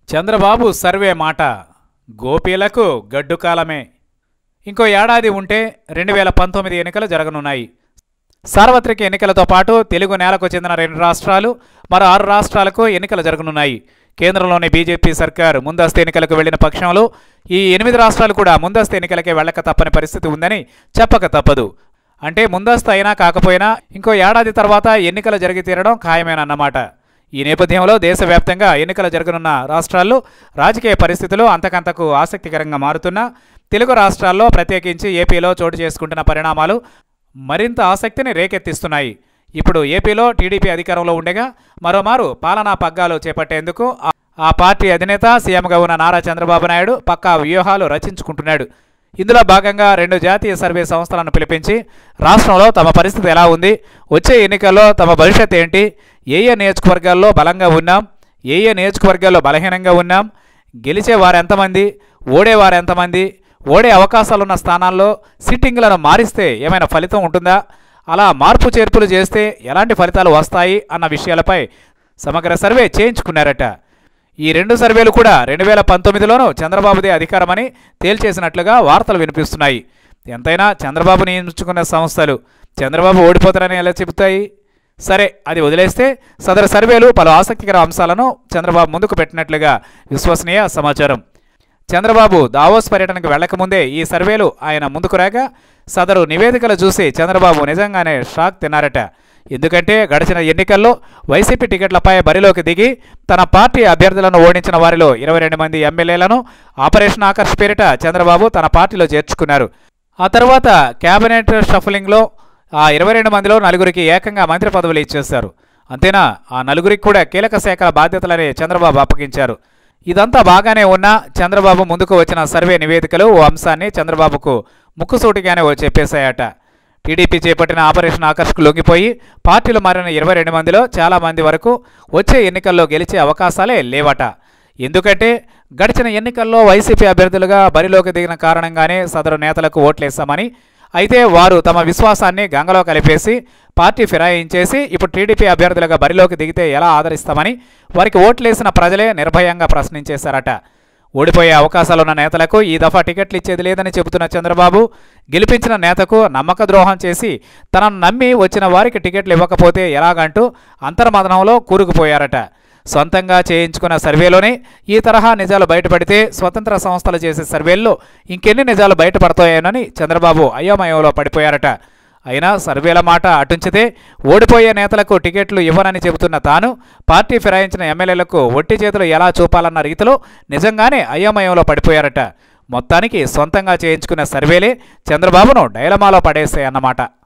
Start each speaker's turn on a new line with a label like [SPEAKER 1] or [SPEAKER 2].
[SPEAKER 1] Chandrababu survey మాట గోపీలకు గడ్డు కాలమే ఇంకో ఏడాది ఉంటే రెండు వేల పంతొమ్మిది ఎన్నికలు జరగనున్నాయి సార్వత్రిక ఎన్నికలతో పాటు తెలుగు నేలకు చెందిన రెండు రాష్ట్రాలు మరో ఆరు రాష్ట్రాలకు ఎన్నికలు జరగనున్నాయి కేంద్రంలోని బీజేపీ సర్కార్ ముందస్తు ఎన్నికలకు వెళ్లిన పక్షంలో ఈ ఎనిమిది రాష్ట్రాలు కూడా ముందస్తు ఎన్నికలకే వెళ్ళక తప్పని పరిస్థితి ఉందని చెప్పక తప్పదు అంటే ముందస్తు అయినా కాకపోయినా ఇంకో ఏడాది తర్వాత ఎన్నికలు జరిగి తీరడం ఖాయమేనన్నమాట ఈ నేపథ్యంలో దేశవ్యాప్తంగా ఎన్నికలు జరగనున్న రాష్ట్రాల్లో రాజకీయ పరిస్థితులు అంతకంతకు ఆసక్తికరంగా మారుతున్నా తెలుగు రాష్ట్రాల్లో ప్రత్యేకించి ఏపీలో చోటు చేసుకుంటున్న పరిణామాలు మరింత ఆసక్తిని రేకెత్తిస్తున్నాయి ఇప్పుడు ఏపీలో టీడీపీ అధికారంలో ఉండగా మరోమారు పాలనా పగ్గాలు చేపట్టేందుకు ఆ- ఆ పార్టీ అధినేత సీఎంగా ఉన్న నారా చంద్రబాబు నాయుడు పక్కా వ్యూహాలు రచించుకుంటున్నాడు ఇందులో భాగంగా రెండు జాతీయ సర్వే సంస్థలను పిలిపించి రాష్ట్రంలో తమ పరిస్థితి ఎలా ఉంది వచ్చే ఎన్నికల్లో తమ భవిష్యత్ ఏంటి ఏ ఏ నియోజకవర్గాల్లో బలంగా ఉన్నాం ఏ ఏ నియోజకవర్గాల్లో బలహీనంగా ఉన్నాం గెలిచే వారెంతమంది ఓడేవారు ఎంతమంది ఓడే అవకాశాలున్న స్థానాల్లో సిట్టింగ్లను మారిస్తే ఏమైనా ఫలితం ఉంటుందా అలా మార్పు చేర్పులు చేస్తే ఎలాంటి ఫలితాలు వస్తాయి అన్న విషయాలపై సమగ్ర సర్వే చేయించుకున్నారట ఈ రెండు సర్వేలు కూడా రెండు వేల పంతొమ్మిదిలోనూ చంద్రబాబుదే అధికారమని తేల్చేసినట్లుగా వార్తలు వినిపిస్తున్నాయి ఎంతైనా చంద్రబాబు నియమించుకున్న సంస్థలు చంద్రబాబు ఓడిపోతారని ఎలా చెబుతాయి సరే అది వదిలేస్తే సదరు సర్వేలు పలు ఆసక్తికర అంశాలను చంద్రబాబు ముందుకు పెట్టినట్లుగా విశ్వసనీయ సమాచారం చంద్రబాబు దావోస్ పర్యటనకు వెళ్లకముందే ఈ సర్వేలు ఆయన ముందుకు రాగా సదరు నివేదికలు చూసి చంద్రబాబు నిజంగానే షాక్ తిన్నారట ఎందుకంటే గడిచిన ఎన్నికల్లో వైసీపీ టికెట్లపై బరిలోకి దిగి తన పార్టీ అభ్యర్థులను ఓడించిన వారిలో ఇరవై రెండు మంది ఎమ్మెల్యేలను ఆపరేషన్ ఆకర్ష్ పేరిట చంద్రబాబు తన పార్టీలో చేర్చుకున్నారు ఆ తర్వాత కేబినెట్ షఫలింగ్లో ఆ ఇరవై రెండు మందిలో నలుగురికి ఏకంగా మంత్రి పదవులు ఇచ్చేశారు అంతేనా ఆ నలుగురికి కూడా కీలక శాఖల బాధ్యతలని చంద్రబాబు అప్పగించారు ఇదంతా బాగానే ఉన్నా చంద్రబాబు ముందుకు వచ్చిన సర్వే నివేదికలు ఓ అంశాన్ని చంద్రబాబుకు ముక్కుసూటిగానే ఓ చెప్పేశాయట టీడీపీ చేపట్టిన ఆపరేషన్ ఆకర్ష్కు లొంగిపోయి పార్టీలు మారిన ఇరవై రెండు మందిలో చాలా మంది వరకు వచ్చే ఎన్నికల్లో గెలిచే అవకాశాలే లేవట ఎందుకంటే గడిచిన ఎన్నికల్లో వైసీపీ అభ్యర్థులుగా బరిలోకి దిగిన కారణంగానే సదరు నేతలకు ఓట్లేస్తామని అయితే వారు తమ విశ్వాసాన్ని గంగలో కలిపేసి పార్టీ ఫిరాయించేసి ఇప్పుడు టీడీపీ అభ్యర్థులుగా బరిలోకి దిగితే ఎలా ఆదరిస్తామని వారికి ఓట్లేసిన ప్రజలే నిర్భయంగా ప్రశ్నించేశారట ఓడిపోయే అవకాశాలున్న నేతలకు ఈ దఫా టికెట్లు ఇచ్చేది లేదని చెబుతున్న చంద్రబాబు గెలిపించిన నేతకు నమ్మక ద్రోహం చేసి తనను నమ్మి వచ్చిన వారికి టికెట్లు ఇవ్వకపోతే ఎలాగంటూ అంతర్మదనంలో కూరుకుపోయారట సొంతంగా చేయించుకున్న సర్వేలోనే ఈ తరహా నిజాలు బయటపడితే స్వతంత్ర సంస్థలు చేసే సర్వేల్లో ఇంకెన్ని నిజాలు బయటపడతాయోనని చంద్రబాబు అయోమయంలో పడిపోయారట అయినా సర్వేల మాట అటుంచితే ఓడిపోయే నేతలకు టికెట్లు ఇవ్వనని చెబుతున్న తాను పార్టీ ఫిరాయించిన ఎమ్మెల్యేలకు ఒట్టి చేతులు ఎలా చూపాలన్న రీతిలో నిజంగానే అయోమయంలో పడిపోయారట మొత్తానికి సొంతంగా చేయించుకున్న సర్వేలే చంద్రబాబును డైలమాలో పడేస్తాయన్నమాట